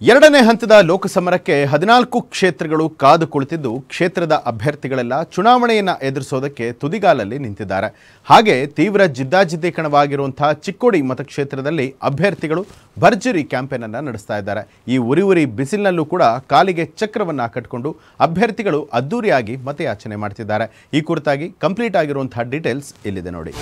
ಎರಡನೇ ಹಂತದ ಲೋಕಸಮರಕ್ಕೆ ಹದಿನಾಲ್ಕು ಕ್ಷೇತ್ರಗಳು ಕಾದು ಕುಳಿತಿದ್ದು ಕ್ಷೇತ್ರದ ಅಭ್ಯರ್ಥಿಗಳೆಲ್ಲ ಚುನಾವಣೆಯನ್ನ ಎದುರಿಸೋದಕ್ಕೆ ತುದಿಗಾಲಲ್ಲಿ ನಿಂತಿದ್ದಾರೆ ಹಾಗೆ ತೀವ್ರ ಜಿದ್ದಾಜಿದ್ದೀಕರಣವಾಗಿರುವಂತಹ ಚಿಕ್ಕೋಡಿ ಮತಕ್ಷೇತ್ರದಲ್ಲಿ ಅಭ್ಯರ್ಥಿಗಳು ಭರ್ಜರಿ ಕ್ಯಾಂಪೇನ್ ಅನ್ನ ನಡೆಸ್ತಾ ಇದ್ದಾರೆ ಈ ಉರಿ ಉರಿ ಬಿಸಿಲಿನಲ್ಲೂ ಕೂಡ ಕಾಲಿಗೆ ಚಕ್ರವನ್ನ ಕಟ್ಟಿಕೊಂಡು ಅಭ್ಯರ್ಥಿಗಳು ಅದ್ದೂರಿಯಾಗಿ ಮತಯಾಚನೆ ಮಾಡ್ತಿದ್ದಾರೆ ಈ ಕುರಿತಾಗಿ ಕಂಪ್ಲೀಟ್ ಆಗಿರುವಂತಹ ಡೀಟೇಲ್ಸ್ ಇಲ್ಲಿದೆ ನೋಡಿ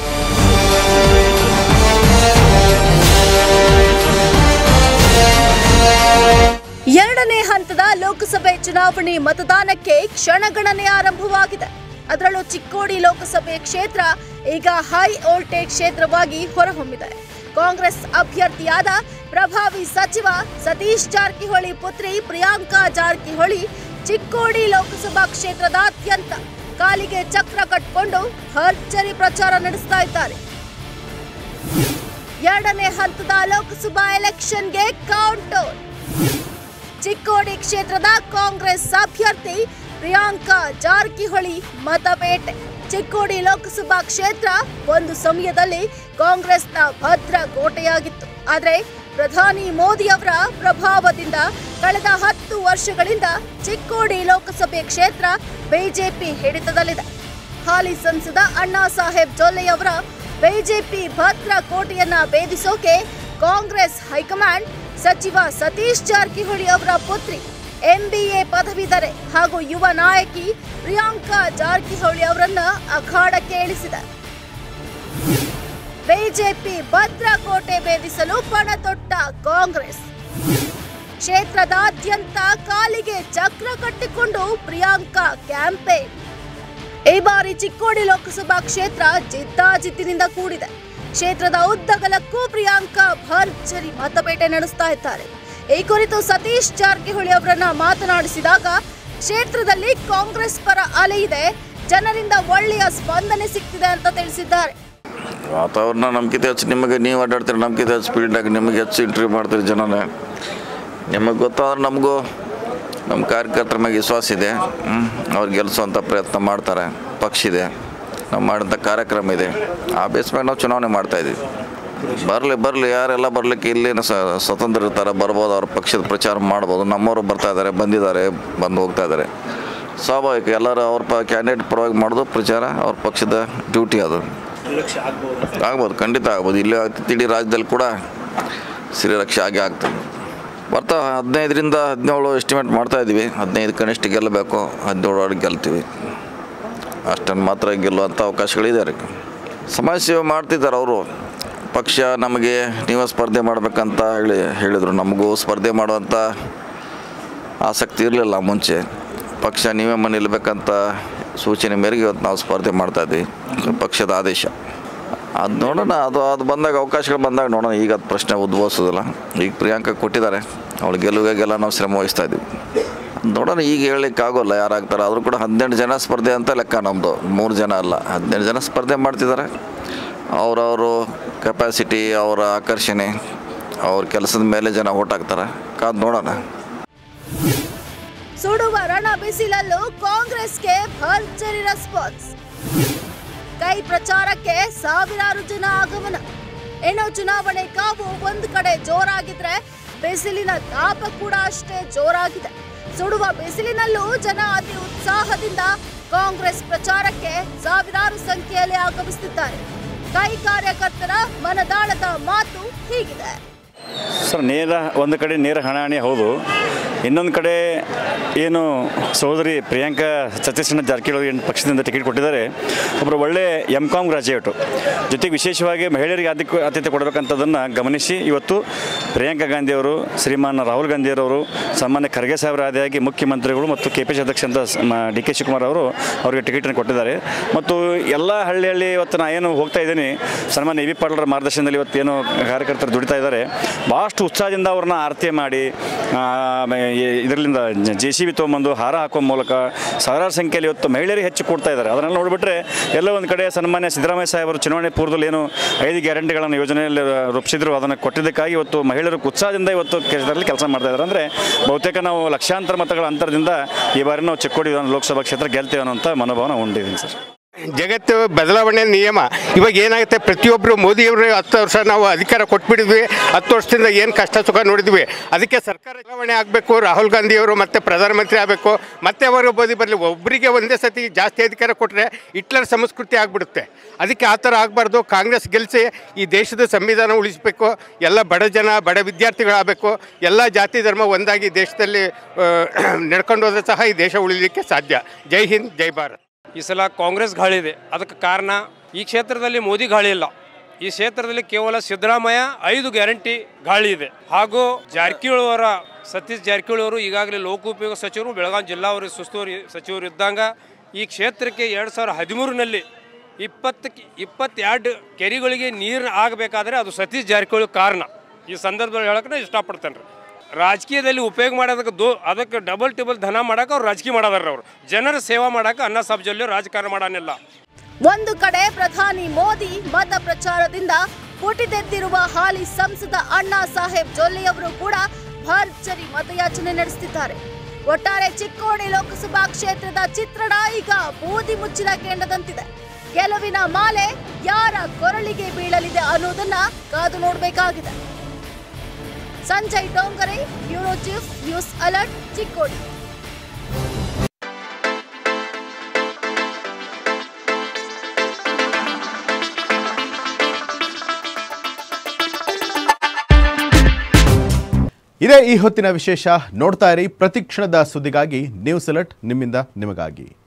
ಎರಡನೇ ಹಂತದ ಲೋಕಸಭೆ ಚುನಾವಣೆ ಮತದಾನಕ್ಕೆ ಕ್ಷಣಗಣನೆ ಆರಂಭವಾಗಿದೆ ಅದರಲ್ಲೂ ಚಿಕ್ಕೋಡಿ ಲೋಕಸಭೆ ಕ್ಷೇತ್ರ ಈಗ ಹೈ ವೋಲ್ಟೇಜ್ ಕ್ಷೇತ್ರವಾಗಿ ಹೊರಹೊಮ್ಮಿದೆ ಕಾಂಗ್ರೆಸ್ ಅಭ್ಯರ್ಥಿಯಾದ ಪ್ರಭಾವಿ ಸಚಿವ ಸತೀಶ್ ಜಾರಕಿಹೊಳಿ ಪುತ್ರಿ ಪ್ರಿಯಾಂಕಾ ಜಾರಕಿಹೊಳಿ ಚಿಕ್ಕೋಡಿ ಲೋಕಸಭಾ ಕ್ಷೇತ್ರದಾದ್ಯಂತ ಕಾಲಿಗೆ ಚಕ್ರ ಕಟ್ಟಿಕೊಂಡು ಭರ್ಜರಿ ಪ್ರಚಾರ ನಡೆಸ್ತಾ ಇದ್ದಾರೆ ಎರಡನೇ ಹಂತದ ಲೋಕಸಭಾ ಎಲೆಕ್ಷನ್ಗೆ ಕೌಂಟ್ ಡೌನ್ ಚಿಕ್ಕೋಡಿ ಕ್ಷೇತ್ರದ ಕಾಂಗ್ರೆಸ್ ಅಭ್ಯರ್ಥಿ ಪ್ರಿಯಾಂಕಾ ಜಾರಕಿಹೊಳಿ ಮತಬೇಟೆ ಚಿಕ್ಕೋಡಿ ಲೋಕಸಭಾ ಕ್ಷೇತ್ರ ಒಂದು ಸಮಯದಲ್ಲಿ ಕಾಂಗ್ರೆಸ್ನ ಭದ್ರ ಕೋಟೆಯಾಗಿತ್ತು ಆದರೆ ಪ್ರಧಾನಿ ಮೋದಿ ಅವರ ಪ್ರಭಾವದಿಂದ ಕಳೆದ ಹತ್ತು ವರ್ಷಗಳಿಂದ ಚಿಕ್ಕೋಡಿ ಲೋಕಸಭೆ ಕ್ಷೇತ್ರ ಬಿಜೆಪಿ ಹಿಡಿತದಲ್ಲಿದೆ ಹಾಲಿ ಸಂಸದ ಅಣ್ಣಾ ಸಾಹೇಬ್ ಜೊಲ್ಲೆಯವರ ಬಿಜೆಪಿ ಭದ್ರ ಕೋಟೆಯನ್ನ ಭೇದಿಸೋಕೆ ಕಾಂಗ್ರೆಸ್ ಹೈಕಮಾಂಡ್ ಸಚಿವ ಸತೀಶ್ ಜಾರಕಿಹೊಳಿ ಅವರ ಪುತ್ರಿ ಎಂಬಿಎ ಪದವೀಧರೆ ಹಾಗೂ ಯುವ ನಾಯಕಿ ಪ್ರಿಯಾಂಕಾ ಜಾರಕಿಹೊಳಿ ಅವರನ್ನ ಅಖಾಡಕ್ಕೆ ಇಳಿಸಿದೆ ಬಿಜೆಪಿ ಭದ್ರಕೋಟೆ ಭೇದಿಸಲು ಪಣ ತೊಟ್ಟ ಕಾಂಗ್ರೆಸ್ ಕ್ಷೇತ್ರದಾದ್ಯಂತ ಕಾಲಿಗೆ ಚಕ್ರ ಕಟ್ಟಿಕೊಂಡು ಪ್ರಿಯಾಂಕಾ ಕ್ಯಾಂಪೇನ್ ಈ ಬಾರಿ ಚಿಕ್ಕೋಡಿ ಲೋಕಸಭಾ ಕ್ಷೇತ್ರ ಜಿದ್ದಾಜಿದ್ದಿನಿಂದ ಕೂಡಿದೆ ಕ್ಷೇತ್ರದ ಉದ್ದಗಲಕ್ಕೂ ಪ್ರಿಯಾಂಕಾ ಭರ್ಜರಿ ಮತಬೇಟೆ ನಡೆಸ್ತಾ ಇದ್ದಾರೆ ಈ ಕುರಿತು ಸತೀಶ್ ಜಾರಕಿಹೊಳಿ ಅವರನ್ನ ಮಾತನಾಡಿಸಿದಾಗ ಕ್ಷೇತ್ರದಲ್ಲಿ ಕಾಂಗ್ರೆಸ್ ಪರ ಅಲೆ ಇದೆ ಜನರಿಂದ ಒಳ್ಳೆಯ ಸ್ಪಂದನೆ ಸಿಗ್ತಿದೆ ಅಂತ ತಿಳಿಸಿದ್ದಾರೆ ವಾತಾವರಣ ನಮ್ಗಿಂತ ಹೆಚ್ಚು ನಿಮಗೆ ನೀವು ಅಡ್ಡಾಡ್ತೀರಿ ನಮ್ಗಿಂತ ಹೆಚ್ಚು ಸ್ಪೀಡಾಗಿ ನಿಮಗೆ ಹೆಚ್ಚು ಇಂಟರ್ವ್ಯೂ ಮಾಡ್ತೀರಿ ಜನನ ನಿಮಗೆ ಗೊತ್ತಾದ್ರೆ ನಮಗೂ ನಮ್ಮ ಕಾರ್ಯಕರ್ತರ ಮೇಲೆ ವಿಶ್ವಾಸ ಇದೆ ಹ್ಮ್. ಅವ್ರು ಗೆಲ್ಲಿಸುವಂಥ ಪ್ರಯತ್ನ ಮಾಡ್ತಾರೆ ಪಕ್ಷ ಇದೆ ನಾವು ಮಾಡೋಂಥ ಕಾರ್ಯಕ್ರಮ ಇದೆ ಆ ಬೇಸ್ ಮೇಲೆ ನಾವು ಚುನಾವಣೆ ಮಾಡ್ತಾಯಿದ್ದೀವಿ ಬರಲಿ ಬರಲಿ ಯಾರೆಲ್ಲ ಬರಲಿಕ್ಕೆ ಇಲ್ಲೇನು ಸ ಸ್ವತಂತ್ರ ಇರ್ತಾರೆ ಬರ್ಬೋದು ಅವ್ರ ಪಕ್ಷದ ಪ್ರಚಾರ ಮಾಡ್ಬೋದು ನಮ್ಮವರು ಬರ್ತಾ ಇದ್ದಾರೆ ಬಂದಿದ್ದಾರೆ ಬಂದು ಹೋಗ್ತಾ ಇದ್ದಾರೆ ಸ್ವಾಭಾವಿಕ ಎಲ್ಲರೂ ಅವ್ರ ಪ ಕ್ಯಾಂಡಿಡೇಟ್ ಪರವಾಗಿ ಮಾಡೋದು ಪ್ರಚಾರ ಅವ್ರ ಪಕ್ಷದ ಡ್ಯೂಟಿ ಅದು ಆಗ್ಬೋದು ಖಂಡಿತ ಆಗ್ಬೋದು ಇಲ್ಲೇ ಆಗ್ತೈತಿ ಇಡೀ ರಾಜ್ಯದಲ್ಲಿ ಕೂಡ ಶ್ರೀರಕ್ಷೆ ಆಗೇ ಆಗ್ತದೆ ಬರ್ತಾ ಹದಿನೈದರಿಂದ ಹದಿನೇಳು ಎಸ್ಟಿಮೇಟ್ ಮಾಡ್ತಾ ಇದ್ದೀವಿ ಹದಿನೈದು ಕನಿಷ್ಠ ಗೆಲ್ಲಬೇಕು ಹದಿನೇಳು ಒಳಗೆ ಗೆಲ್ತೀವಿ ಅಷ್ಟನ್ನು ಮಾತ್ರ ಗೆಲ್ಲುವಂಥ ಅವಕಾಶಗಳಿದೆ ರೀ ಸಮಾಜ ಸೇವೆ ಮಾಡ್ತಿದ್ದಾರೆ ಅವರು ಪಕ್ಷ ನಮಗೆ ನೀವೇ ಸ್ಪರ್ಧೆ ಮಾಡಬೇಕಂತ ಹೇಳಿ ಹೇಳಿದರು ನಮಗೂ ಸ್ಪರ್ಧೆ ಮಾಡುವಂಥ ಆಸಕ್ತಿ ಇರಲಿಲ್ಲ ಮುಂಚೆ ಪಕ್ಷ ನೀವೇ ಮನೆ ನಿಲ್ಬೇಕಂತ ಸೂಚನೆ ಮೇರೆಗೆ ಇವತ್ತು ನಾವು ಸ್ಪರ್ಧೆ ಮಾಡ್ತಾಯಿದ್ವಿ ಪಕ್ಷದ ಆದೇಶ ಅದು ನೋಡೋಣ ಅದು ಅದು ಬಂದಾಗ ಅವಕಾಶಗಳು ಬಂದಾಗ ನೋಡೋಣ ಈಗ ಅದು ಪ್ರಶ್ನೆ ಉದ್ಭವಿಸೋದಿಲ್ಲ ಈಗ ಪ್ರಿಯಾಂಕಾ ಕೊಟ್ಟಿದ್ದಾರೆ ಅವಳು ಗೆಲುವಿಗೆಲ್ಲ ನಾವು ಶ್ರಮ ವಹಿಸ್ತಾ ಇದ್ದೀವಿ ನೋಡೋಣ ಈಗ ಹೇಳಲಿಕ್ಕೆ ಆಗೋಲ್ಲ ಯಾರಾಗ್ತಾರೆ ಆದರೂ ಕೂಡ ಹದಿನೆಂಟು ಜನ ಸ್ಪರ್ಧೆ ಅಂತ ಲೆಕ್ಕ ನಮ್ಮದು ಮೂರು ಜನ ಅಲ್ಲ ಹದಿನೆಂಟು ಜನ ಸ್ಪರ್ಧೆ ಮಾಡ್ತಿದ್ದಾರೆ ಅವರವರು ಕೆಪಾಸಿಟಿ ಅವರ ಆಕರ್ಷಣೆ ಅವ್ರ ಕೆಲಸದ ಮೇಲೆ ಜನ ಓಟ್ ಹಾಕ್ತಾರೆ ಕಾದು ನೋಡೋಣ ಸುಡುವ ರಣ ಬಿಸಿಲಲ್ಲೂ ಕಾಂಗ್ರೆಸ್ಗೆ ಭರ್ಜರಿ ರೆಸ್ಪಾನ್ಸ್ ಕೈ ಪ್ರಚಾರಕ್ಕೆ ಸಾವಿರಾರು ಜನ ಆಗಮನ ಇನ್ನು ಚುನಾವಣೆ ಕಾವು ಒಂದು ಕಡೆ ಜೋರಾಗಿದ್ರೆ ಬಿಸಿಲಿನ ತಾಪ ಕೂಡ ಅಷ್ಟೇ ಜೋರಾಗಿದೆ ಸುಡುವ ಬಿಸಿಲಿನಲ್ಲೂ ಜನ ಅತಿ ಉತ್ಸಾಹದಿಂದ ಕಾಂಗ್ರೆಸ್ ಪ್ರಚಾರಕ್ಕೆ ಸಾವಿರಾರು ಸಂಖ್ಯೆಯಲ್ಲಿ ಆಗಮಿಸುತ್ತಿದ್ದಾರೆ ಕೈ ಕಾರ್ಯಕರ್ತರ ಮನದಾಳದ ಮಾತು ಹೀಗಿದೆ ಸರ್ ನೇರ ಒಂದು ಕಡೆ ನೇರ ಹಣಾಹಣಿ ಹೌದು ಇನ್ನೊಂದು ಕಡೆ ಏನು ಸಹೋದರಿ ಪ್ರಿಯಾಂಕಾ ಸತೀಶಣ್ಣ ಜಾರಕಿಹೊಳಿ ಏನು ಪಕ್ಷದಿಂದ ಟಿಕೆಟ್ ಕೊಟ್ಟಿದ್ದಾರೆ ಒಬ್ಬರು ಒಳ್ಳೆ ಎಮ್ ಕಾಮ್ ಗ್ರಾಜುಯೇಟು ಜೊತೆಗೆ ವಿಶೇಷವಾಗಿ ಮಹಿಳೆಯರಿಗೆ ಆದ್ಯತೆ ಆದ್ಯತೆ ಕೊಡಬೇಕಂತದನ್ನು ಗಮನಿಸಿ ಇವತ್ತು ಪ್ರಿಯಾಂಕಾ ಗಾಂಧಿಯವರು ಶ್ರೀಮಾನ್ ರಾಹುಲ್ ಗಾಂಧಿಯರವರು ಸನ್ಮಾನ್ಯ ಖರ್ಗೆ ಸಾಹೇಬರ ಆದಿಯಾಗಿ ಮುಖ್ಯಮಂತ್ರಿಗಳು ಮತ್ತು ಕೆ ಪಿ ಸಿ ಅಧ್ಯಕ್ಷ ಅಂತ ಡಿ ಕೆ ಶಿವಕುಮಾರ್ ಅವರು ಅವರಿಗೆ ಟಿಕೆಟನ್ನು ಕೊಟ್ಟಿದ್ದಾರೆ ಮತ್ತು ಎಲ್ಲ ಹಳ್ಳಿ ಹಳ್ಳಿ ಇವತ್ತು ನಾ ಏನು ಹೋಗ್ತಾ ಇದ್ದೀನಿ ಸನ್ಮಾನ್ಯ ಎ ವಿ ಪಾಟೀಲರ ಮಾರ್ಗದರ್ಶನದಲ್ಲಿ ಇವತ್ತು ಏನು ಕಾರ್ಯಕರ್ತರು ದುಡಿತಾ ಇದ್ದಾರೆ ಭಾಳಷ್ಟು ಉತ್ಸಾಹದಿಂದ ಅವ್ರನ್ನ ಆರತಿ ಮಾಡಿ ಇದರಿಂದ ಜೆ ಸಿ ಬಿ ತೊಗೊಂಬಂದು ಹಾರ ಹಾಕೋ ಮೂಲಕ ಸಾವಿರಾರು ಸಂಖ್ಯೆಯಲ್ಲಿ ಇವತ್ತು ಮಹಿಳೆಯರಿಗೆ ಹೆಚ್ಚು ಕೊಡ್ತಾ ಇದ್ದಾರೆ ಅದನ್ನೆಲ್ಲ ನೋಡಿಬಿಟ್ರೆ ಎಲ್ಲೋ ಒಂದು ಕಡೆ ಸನ್ಮಾನ್ಯ ಸಿದ್ದರಾಮಯ್ಯ ಸಾಹೇಬರು ಚುನಾವಣೆ ಪೂರ್ವದಲ್ಲಿ ಏನು ಐದು ಗ್ಯಾರಂಟಿಗಳನ್ನು ಯೋಜನೆಯಲ್ಲಿ ರೂಪಿಸಿದ್ರು ಅದನ್ನು ಕೊಟ್ಟಿದ್ದಕ್ಕಾಗಿ ಇವತ್ತು ಮಹಿಳೆಯರು ಉತ್ಸಾಹದಿಂದ ಇವತ್ತು ಕ್ಷೇತ್ರದಲ್ಲಿ ಕೆಲಸ ಮಾಡ್ತಾ ಇದ್ದಾರೆ ಅಂದರೆ ಬಹುತೇಕ ನಾವು ಲಕ್ಷಾಂತರ ಮತಗಳ ಅಂತರದಿಂದ ಈ ಬಾರಿ ನಾವು ಚಿಕ್ಕೋಡಿ ವಿಧಾನ ಲೋಕಸಭಾ ಕ್ಷೇತ್ರ ಗೆಲ್ತೇವೆ ಅನ್ನೋಂಥ ಮನೋಭಾವನ ಹೊಂದಿದ್ದೀನಿ ಸರ್ ಜಗತ್ತು ಬದಲಾವಣೆ ನಿಯಮ ಇವಾಗ ಏನಾಗುತ್ತೆ ಪ್ರತಿಯೊಬ್ಬರು ಮೋದಿಯವರು ಹತ್ತು ವರ್ಷ ನಾವು ಅಧಿಕಾರ ಕೊಟ್ಬಿಟ್ಟಿದ್ವಿ ಹತ್ತು ವರ್ಷದಿಂದ ಏನು ಕಷ್ಟ ಸುಖ ನೋಡಿದ್ವಿ ಅದಕ್ಕೆ ಸರ್ಕಾರ ಬದಲಾವಣೆ ಆಗಬೇಕು ರಾಹುಲ್ ಗಾಂಧಿಯವರು ಮತ್ತೆ ಪ್ರಧಾನಮಂತ್ರಿ ಆಗಬೇಕು ಮತ್ತೆ ಅವರು ಬೋದಿ ಬರಲಿ ಒಬ್ಬರಿಗೆ ಒಂದೇ ಸತಿ ಜಾಸ್ತಿ ಅಧಿಕಾರ ಕೊಟ್ಟರೆ ಹಿಟ್ಲರ್ ಸಂಸ್ಕೃತಿ ಆಗಿಬಿಡುತ್ತೆ ಅದಕ್ಕೆ ಆ ಥರ ಆಗಬಾರ್ದು ಕಾಂಗ್ರೆಸ್ ಗೆಲ್ಲಿಸಿ ಈ ದೇಶದ ಸಂವಿಧಾನ ಉಳಿಸಬೇಕು ಎಲ್ಲ ಬಡ ಜನ ಬಡ ವಿದ್ಯಾರ್ಥಿಗಳಾಗಬೇಕು ಎಲ್ಲ ಜಾತಿ ಧರ್ಮ ಒಂದಾಗಿ ದೇಶದಲ್ಲಿ ಆ, ನಡ್ಕೊಂಡು ಹೋದ್ರೆ ಸಹ ಈ ದೇಶ ಉಳಿಲಿಕ್ಕೆ ಸಾಧ್ಯ ಜೈ ಹಿಂದ್ ಜೈ ಭಾರತ್ ಈ ಸಲ ಕಾಂಗ್ರೆಸ್ ಗಾಳಿ ಇದೆ ಅದಕ್ಕೆ ಕಾರಣ ಈ ಕ್ಷೇತ್ರದಲ್ಲಿ ಮೋದಿ ಗಾಳಿ ಇಲ್ಲ ಈ ಕ್ಷೇತ್ರದಲ್ಲಿ ಕೇವಲ ಸಿದ್ದರಾಮಯ್ಯ ಐದು ಗ್ಯಾರಂಟಿ ಗಾಳಿ ಇದೆ ಹಾಗೂ ಜಾರಕಿಹೊಳಿ ಅವರ ಸತೀಶ್ ಜಾರಕಿಹೊಳಿ ಅವರು ಈಗಾಗಲೇ ಲೋಕೋಪಯೋಗ ಸಚಿವರು ಬೆಳಗಾವಿ ಜಿಲ್ಲಾ ಅವರ ಸುಸ್ತುವಾರಿ ಸಚಿವರು ಇದ್ದಂಗ ಈ ಕ್ಷೇತ್ರಕ್ಕೆ ಎರಡು ಸಾವಿರದ ಹದಿಮೂರಿನಲ್ಲಿ ಇಪ್ಪತ್ತಕ್ಕೆ ಇಪ್ಪತ್ತೆರಡು ಕೆರೆಗಳಿಗೆ ನೀರು ಆಗಬೇಕಾದ್ರೆ ಅದು ಸತೀಶ್ ಜಾರಕಿಹೊಳಿ ಕಾರಣ ಈ ಸಂದರ್ಭದಲ್ಲಿ ಹೇಳಕ್ಕೆ ನಾನು ಇಷ್ಟಪಡ್ತೇನೆ ರೀ ರಾಜಕೀಯದಲ್ಲಿ ಉಪಯೋಗ ಮಾಡೋದಕ್ಕೆ ದೋ ಅದಕ್ಕೆ ಡಬಲ್ ಟೇಬಲ್ ಧನ ಮಾಡಕ್ಕೆ ಅವ್ರು ರಾಜಕೀಯ ಮಾಡೋದಾರ ಅವರು ಜನರ ಸೇವಾ ಮಾಡಕ್ಕೆ ಅನ್ನ ಸಬ್ಜಲ್ಲಿ ರಾಜಕಾರಣ ಮಾಡಾನಿಲ್ಲ ಒಂದು ಕಡೆ ಪ್ರಧಾನಿ ಮೋದಿ ಮತ ಪ್ರಚಾರದಿಂದ ಪುಟಿದೆದ್ದಿರುವ ಹಾಲಿ ಸಂಸದ ಅಣ್ಣಾ ಸಾಹೇಬ್ ಜೊಲ್ಲೆಯವರು ಕೂಡ ಭರ್ಜರಿ ಮತಯಾಚನೆ ನಡೆಸುತ್ತಿದ್ದಾರೆ ಒಟ್ಟಾರೆ ಚಿಕ್ಕೋಡಿ ಲೋಕಸಭಾ ಕ್ಷೇತ್ರದ ಚಿತ್ರಣ ಈಗ ಬೂದಿ ಮುಚ್ಚಿದ ಕೆಂಡದಂತಿದೆ ಗೆಲುವಿನ ಮಾಲೆ ಯಾರ ಕೊರಳಿಗೆ ಬೀಳಲಿದೆ ಅನ್ನೋದನ್ನ ಕಾದು ನೋಡಬೇಕಾಗಿದೆ Sanjay Dongare bureau chief news alert Chikkodi ಇದೇ ಈ ಹೊತ್ತಿನ ವಿಶೇಷ ನೋಡ್ತಾ ಇರಿ ಪ್ರತಿಕ್ಷಣದ ಸುದ್ದಿಗಾಗಿ ನ್ಯೂಸ್ ಅಲರ್ಟ್ ನಿಮ್ಮಿಂದ ನಿಮಗಾಗಿ